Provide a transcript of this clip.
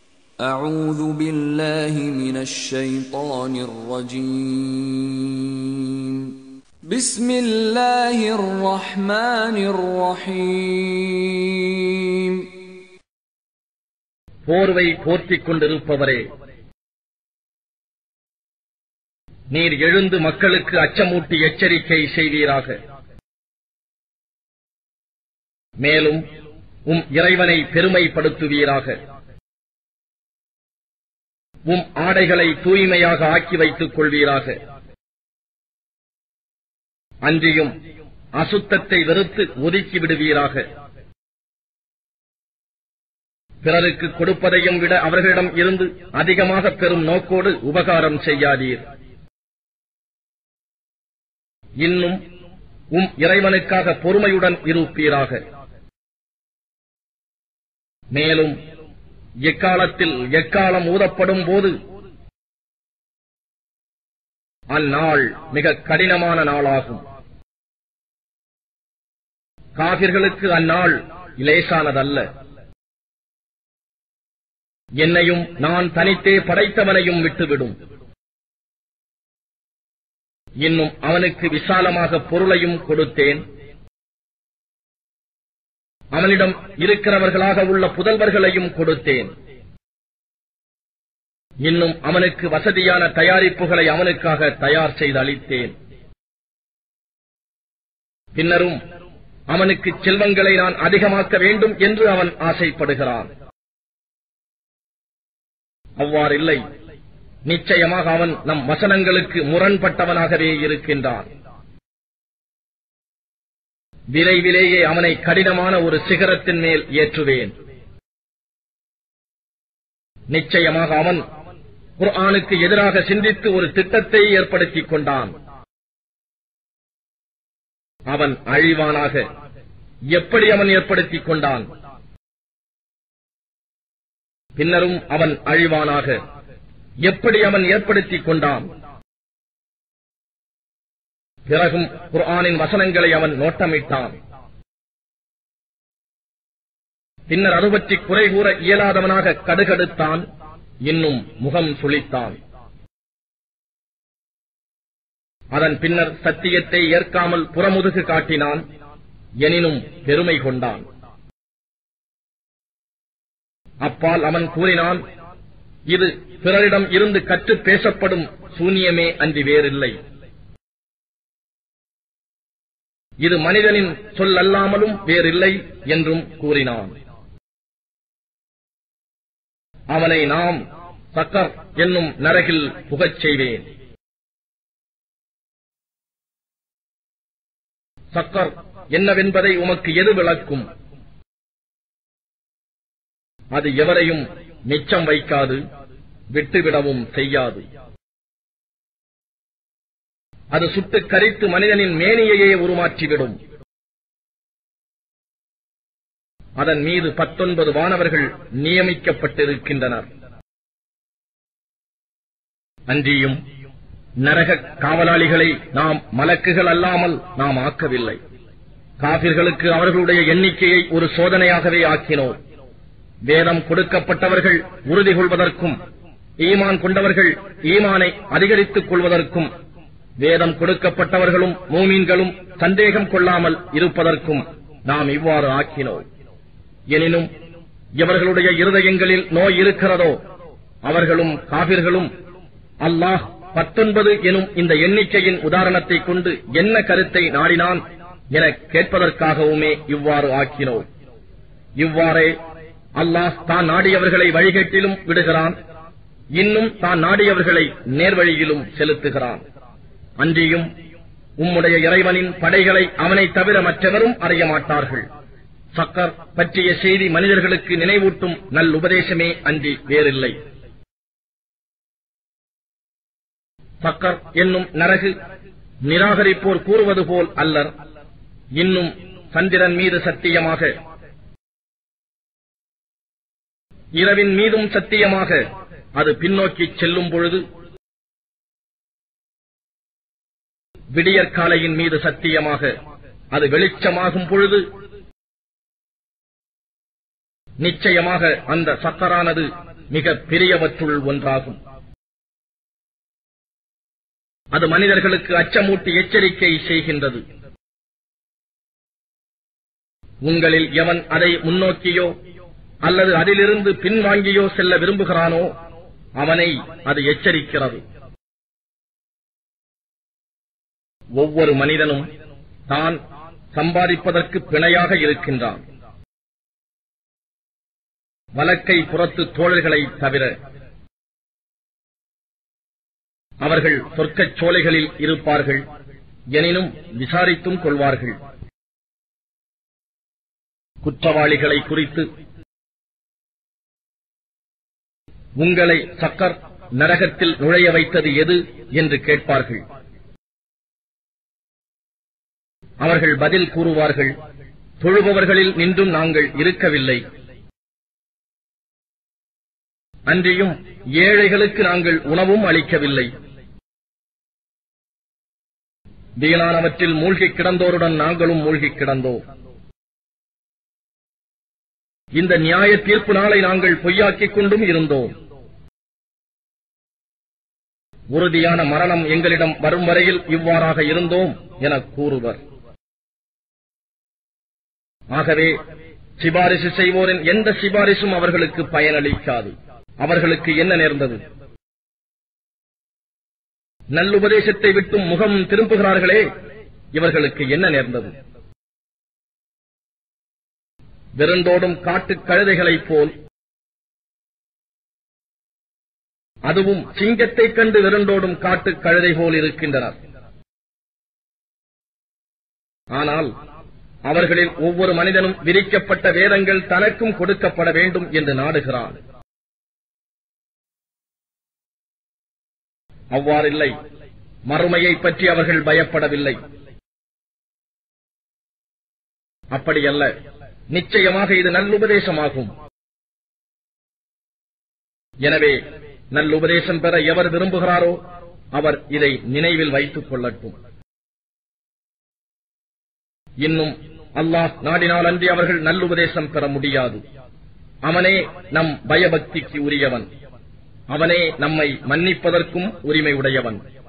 أعوذ بالله من الشيطان الرجيم بسم الله الرحمن الرحيم போர்வை போர்த்திக் கொண்டிருப்பவரே நீர் எழுந்து மக்களுக்கு அச்சமூட்டி எச்சரிக்கை செய்வீராக மேலும் உம் இறைவனை பெருமைப்படுத்துவீராக உம் ஆடைகளை தூய்மையாக ஆக்கி வைத்துக் கொள்வீராக அன்றியும் அசுத்தத்தை வெறுத்து ஒதுக்கி விடுவீராக பிறருக்கு கொடுப்பதையும் விட அவர்களிடம் இருந்து அதிகமாக பெறும் நோக்கோடு உபகாரம் செய்யாதீர் இன்னும் உம் இறைவனுக்காக பொறுமையுடன் இருப்பீராக மேலும் எக்காலத்தில் எக்காலம் ஊதப்படும் போது அந்நாள் மிக கடினமான நாளாகும் காபிர்களுக்கு அந்நாள் லேசானதல்ல என்னையும் நான் தனித்தே படைத்தவனையும் விட்டுவிடும் இன்னும் அவனுக்கு விசாலமாக பொருளையும் கொடுத்தேன் அவனிடம் இருக்கிறவர்களாக உள்ள புதல்வர்களையும் கொடுத்தேன் இன்னும் அவனுக்கு வசதியான தயாரிப்புகளை அவனுக்காக தயார் செய்து அளித்தேன் பின்னரும் அவனுக்கு செல்வங்களை நான் அதிகமாக்க வேண்டும் என்று அவன் ஆசைப்படுகிறான் அவ்வாறில்லை நிச்சயமாக அவன் நம் வசனங்களுக்கு முரண்பட்டவனாகவே இருக்கின்றான் விரைவிலேயே அவனை கடினமான ஒரு சிகரத்தின் மேல் ஏற்றுவேன் நிச்சயமாக அவன் குர்ஆனுக்கு எதிராக சிந்தித்து ஒரு திட்டத்தை ஏற்படுத்திக் கொண்டான் அவன் அழிவானாக எப்படி அவன் ஏற்படுத்திக் கொண்டான் பின்னரும் அவன் அழிவானாக எப்படி அவன் ஏற்படுத்திக் கொண்டான் பிறகும் குர்ஆனின் வசனங்களை அவன் நோட்டமிட்டான் பின்னர் அது பற்றி குறை கூற இயலாதவனாக கடுகடுத்தான் இன்னும் முகம் சுளித்தான் அதன் பின்னர் சத்தியத்தை ஏற்காமல் புறமுதுகு காட்டினான் எனினும் பெருமை கொண்டான் அப்பால் அவன் கூறினான் இது பிறரிடம் இருந்து கற்று பேசப்படும் சூனியமே அன்றி வேறில்லை இது மனிதனின் சொல் அல்லாமலும் வேறில்லை என்றும் கூறினான் அவனை நாம் சக்கர் என்னும் நரகில் புகச் செய்வேன் சக்கர் என்னவென்பதை உமக்கு எது விளக்கும் அது எவரையும் மிச்சம் வைக்காது விட்டுவிடவும் செய்யாது அது சுட்டு கரித்து மனிதனின் மேனியையே உருமாற்றிவிடும் அதன் மீது பத்தொன்பது வானவர்கள் நியமிக்கப்பட்டிருக்கின்றனர் அன்றியும் நரக காவலாளிகளை நாம் மலக்குகள் அல்லாமல் நாம் ஆக்கவில்லை காபிர்களுக்கு அவர்களுடைய எண்ணிக்கையை ஒரு சோதனையாகவே ஆக்கினோம் வேதம் கொடுக்கப்பட்டவர்கள் உறுதி கொள்வதற்கும் ஈமான் கொண்டவர்கள் ஈமானை அதிகரித்துக் கொள்வதற்கும் வேதம் கொடுக்கப்பட்டவர்களும் மூமீன்களும் சந்தேகம் கொள்ளாமல் இருப்பதற்கும் நாம் இவ்வாறு ஆக்கினோம் எனினும் இவர்களுடைய இருதயங்களில் நோய் இருக்கிறதோ அவர்களும் காபிர்களும் அல்லாஹ் பத்தொன்பது எனும் இந்த எண்ணிக்கையின் உதாரணத்தை கொண்டு என்ன கருத்தை நாடினான் என கேட்பதற்காகவுமே இவ்வாறு ஆக்கினோம் இவ்வாறே அல்லாஹ் தான் நாடியவர்களை வழிகேட்டிலும் விடுகிறான் இன்னும் தான் நாடியவர்களை நேர்வழியிலும் செலுத்துகிறான் அன்றியும் உம்முடைய இறைவனின் படைகளை அவனை தவிர மற்றவரும் அறிய மாட்டார்கள் சக்கர் பற்றிய செய்தி மனிதர்களுக்கு நினைவூட்டும் நல் உபதேசமே அன்றி வேறில்லை சக்கர் என்னும் நரகு நிராகரிப்போர் கூறுவது போல் அல்லர் இன்னும் சந்திரன் மீது சத்தியமாக இரவின் மீதும் சத்தியமாக அது பின்னோக்கி செல்லும் பொழுது விடியற்காலையின் மீது சத்தியமாக அது வெளிச்சமாகும் பொழுது நிச்சயமாக அந்த சக்கரானது மிக பெரியவற்றுள் ஒன்றாகும் அது மனிதர்களுக்கு அச்சமூட்டி எச்சரிக்கை செய்கின்றது உங்களில் எவன் அதை முன்னோக்கியோ அல்லது அதிலிருந்து பின்வாங்கியோ செல்ல விரும்புகிறானோ அவனை அது எச்சரிக்கிறது ஒவ்வொரு மனிதனும் தான் சம்பாதிப்பதற்கு பிணையாக இருக்கின்றான் வலக்கை புறத்து தோழர்களை தவிர அவர்கள் சொர்க்கச் சோலைகளில் இருப்பார்கள் எனினும் விசாரித்தும் கொள்வார்கள் குற்றவாளிகளை குறித்து உங்களை சக்கர் நரகத்தில் நுழைய வைத்தது எது என்று கேட்பார்கள் அவர்கள் பதில் கூறுவார்கள் தொழுபவர்களில் நின்றும் நாங்கள் இருக்கவில்லை அன்றியும் ஏழைகளுக்கு நாங்கள் உணவும் அளிக்கவில்லை வீணானவற்றில் மூழ்கிக் கிடந்தோருடன் நாங்களும் மூழ்கிக் கிடந்தோம் இந்த நியாய தீர்ப்பு நாளை நாங்கள் பொய்யாக்கிக் கொண்டும் இருந்தோம் உறுதியான மரணம் எங்களிடம் வரும் வரையில் இவ்வாறாக இருந்தோம் என கூறுவர் ஆகவே சிபாரிசு செய்வோரின் எந்த சிபாரிசும் அவர்களுக்கு பயனளிக்காது அவர்களுக்கு என்ன நேர்ந்தது நல்லுபதேசத்தை விட்டும் முகம் திரும்புகிறார்களே இவர்களுக்கு என்ன நேர்ந்தது விருந்தோடும் காட்டுக் கழுதைகளைப் போல் அதுவும் சிங்கத்தைக் கண்டு விருண்டோடும் காட்டுக் கழுதை போல் இருக்கின்றனர் ஆனால் அவர்களில் ஒவ்வொரு மனிதனும் விரிக்கப்பட்ட வேதங்கள் தனக்கும் கொடுக்கப்பட வேண்டும் என்று நாடுகிறான் அவ்வாறில்லை மறுமையை பற்றி அவர்கள் பயப்படவில்லை அப்படியல்ல நிச்சயமாக இது நல்லுபதேசமாகும் எனவே நல்லுபதேசம் பெற எவர் விரும்புகிறாரோ அவர் இதை நினைவில் வைத்துக் கொள்ளட்டும் இன்னும் அல்லாஹ் நாடினால் அன்றி அவர்கள் நல்லுபதேசம் பெற முடியாது அவனே நம் பயபக்திக்கு உரியவன் அவனே நம்மை மன்னிப்பதற்கும் உரிமை உடையவன்